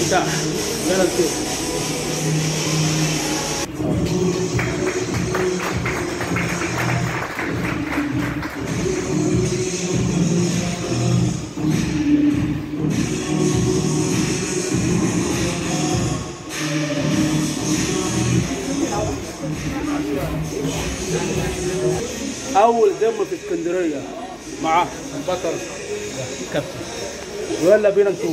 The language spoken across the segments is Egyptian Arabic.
افتتاح يلا نشوف اول دم في اسكندريه مع البطل كابتن ويلا بينا نشوف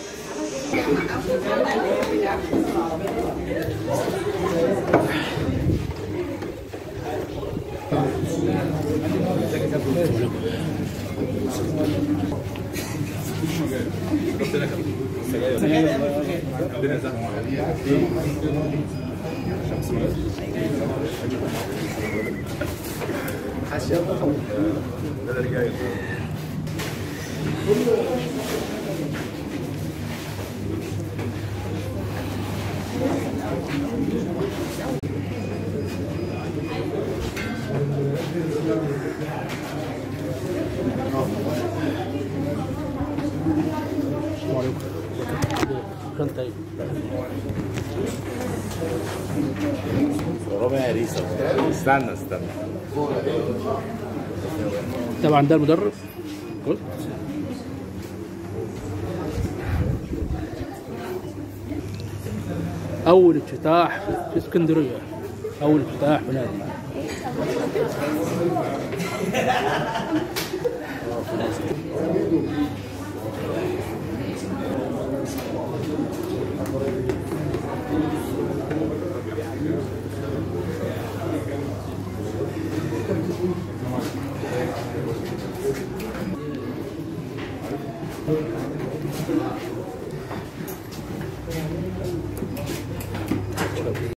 السلام عليكم كان طيب ربع ريسة استنى استنى طبعا ده المدرب قلت اول افتتاح في اسكندريه اول افتتاح في نادي